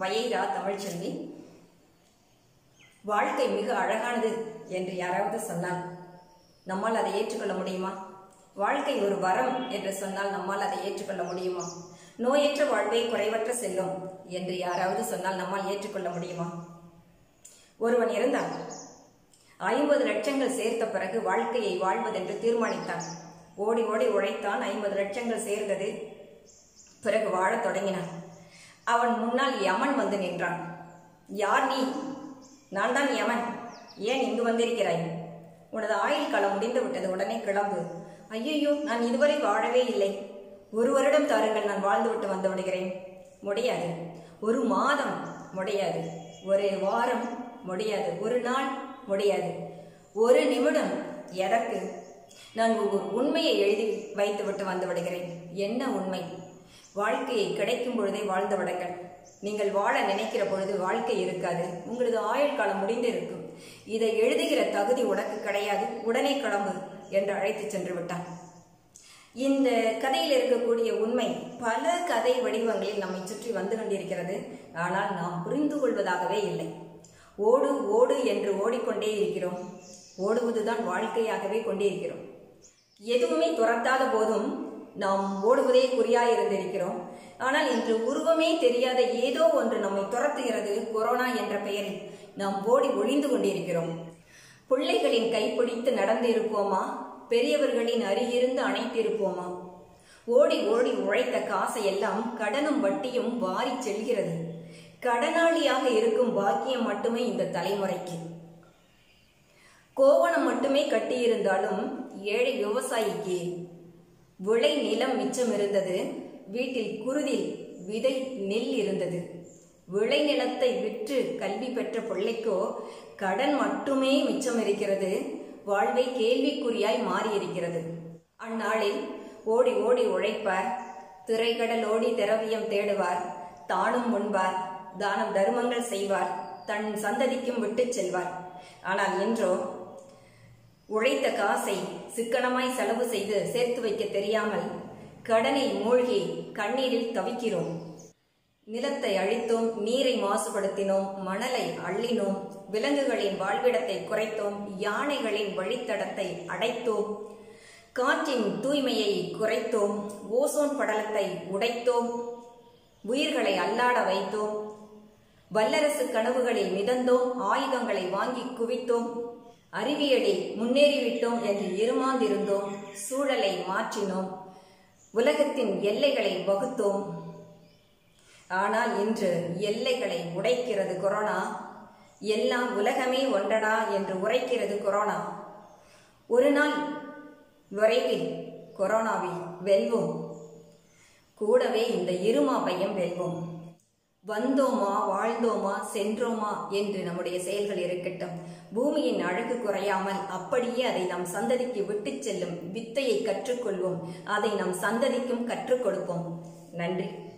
வயைரா தமிழ்ச்செல்வி வாழ்க்கை மிக அழகானது என்று யாராவது சொன்னால் நம்மால் அதை ஏற்றுக்கொள்ள முடியுமா வாழ்க்கை ஒரு வரம் என்று சொன்னால் நம்மால் அதை ஏற்றுக்கொள்ள முடியுமா நோயற்ற வாழ்வே குறைவற்ற செல்லும் என்று யாராவது சொன்னால் நம்மால் ஏற்றுக்கொள்ள முடியுமா ஒருவன் இருந்தான் ஐம்பது லட்சங்கள் சேர்த்த பிறகு வாழ்க்கையை வாழ்வதென்று தீர்மானித்தான் ஓடி ஓடி உழைத்தான் ஐம்பது லட்சங்கள் சேர்ந்தது பிறகு வாழத் தொடங்கினான் அவன் முன்னால் யமன் வந்து நின்றான் யார் நீ நான் தான் யமன் ஏன் இங்கு வந்திருக்கிறாய் உனது ஆயுள் காலம் முடிந்து விட்டது உடனே கிளம்பு ஐயையோ நான் இதுவரை வாழவே இல்லை ஒரு வருடம் தாருங்கள் நான் வாழ்ந்துவிட்டு வந்து விடுகிறேன் முடியாது ஒரு மாதம் முடியாது ஒரு வாரம் முடியாது ஒரு நாள் முடியாது ஒரு நிமிடம் எதற்கு நான் ஒரு உண்மையை எழுதி வைத்துவிட்டு வந்து விடுகிறேன் என்ன உண்மை வாழ்க்கையை கிடைக்கும் பொழுதே வாழ்ந்து விடுங்கள் நீங்கள் வாழ நினைக்கிற பொழுது வாழ்க்கை இருக்காது உங்களது ஆயுள் காலம் முடிந்து இருக்கும் இதை எழுதுகிற தகுதி உனக்கு கிடையாது உடனே கிளம்பு என்று அழைத்து சென்று விட்டான் இந்த கதையில் இருக்கக்கூடிய உண்மை பல கதை வடிவங்களில் நம்மை சுற்றி வந்து கொண்டிருக்கிறது ஆனால் நாம் புரிந்து கொள்வதாகவே இல்லை ஓடு ஓடு என்று ஓடிக்கொண்டே இருக்கிறோம் ஓடுவதுதான் வாழ்க்கையாகவே கொண்டிருக்கிறோம் எதுவுமே துரத்தாத போதும் நாம் ஓடுவதே குறியாயிருந்திருக்கிறோம் ஆனால் இன்று உருவமே தெரியாத ஏதோ ஒன்று நம்மை துரத்துகிறது கொரோனா என்ற பெயரில் நாம் ஓடி ஒளிந்து கொண்டிருக்கிறோம் பிள்ளைகளின் கைப்பிடித்து நடந்து இருப்போமா பெரியவர்களின் அருகிருந்து அணைத்திருப்போமா ஓடி ஓடி உழைத்த காசை எல்லாம் கடனும் வட்டியும் வாரி செல்கிறது கடனாளியாக இருக்கும் பாக்கியம் மட்டுமே இந்த தலைமுறைக்கு கோவணம் மட்டுமே கட்டியிருந்தாலும் ஏழை விவசாயிக்கு விளை நிலம் மிச்சம் இருந்தது வீட்டில் குருதில் விதை நெல் இருந்தது விளை நிலத்தை விற்று கல்வி பெற்ற பிள்ளைக்கோ கடன் மட்டுமே மிச்சம் இருக்கிறது வாழ்வை கேள்விக்குறியாய் மாறியிருக்கிறது அந்நாளில் ஓடி ஓடி உழைப்பார் திரைக்கடல் ஓடி திரவியம் தேடுவார் தானும் உண்பார் தானம் தர்மங்கள் செய்வார் தன் சந்ததிக்கும் விட்டுச் செல்வார் ஆனால் இன்றோ உழைத்த காசை சிக்கனமாய் செலவு செய்து சேர்த்து வைக்க தெரியாமல் கடனில் மூழ்கி கண்ணீரில் தவிக்கிறோம் நிலத்தை அழித்தோம் நீரை மாசுபடுத்தினோம் மணலை அள்ளினோம் விலங்குகளின் வாழ்விடத்தை குறைத்தோம் யானைகளின் வழித்தடத்தை அடைத்தோம் காற்றின் தூய்மையை குறைத்தோம் ஓசோன் படலத்தை உடைத்தோம் உயிர்களை அல்லாட வைத்தோம் வல்லரசு கனவுகளில் மிதந்தோம் ஆயுதங்களை வாங்கி குவித்தோம் அறிவியலில் முன்னேறிவிட்டோம் என்று இருமாந்திருந்தோம் சூழலை மாற்றினோம் உலகத்தின் எல்லைகளை வகுத்தோம் ஆனால் இன்று எல்லைகளை உடைக்கிறது கொரோனா எல்லாம் உலகமே ஒன்றடா என்று உரைக்கிறது கொரோனா ஒரு நாள் விரைவில் கொரோனாவை வெல்வோம் கூடவே இந்த இருமாப்பையும் வெல்வோம் வந்தோமா வாழ்ந்தோமா சென்றோமா என்று நம்முடைய செயல்கள் இருக்கட்டும் பூமியின் அழகு குறையாமல் அப்படியே அதை நம் சந்ததிக்கு விட்டுச் செல்லும் வித்தையை கற்றுக்கொள்வோம் அதை நம் சந்ததிக்கும் கற்றுக் கொடுப்போம் நன்றி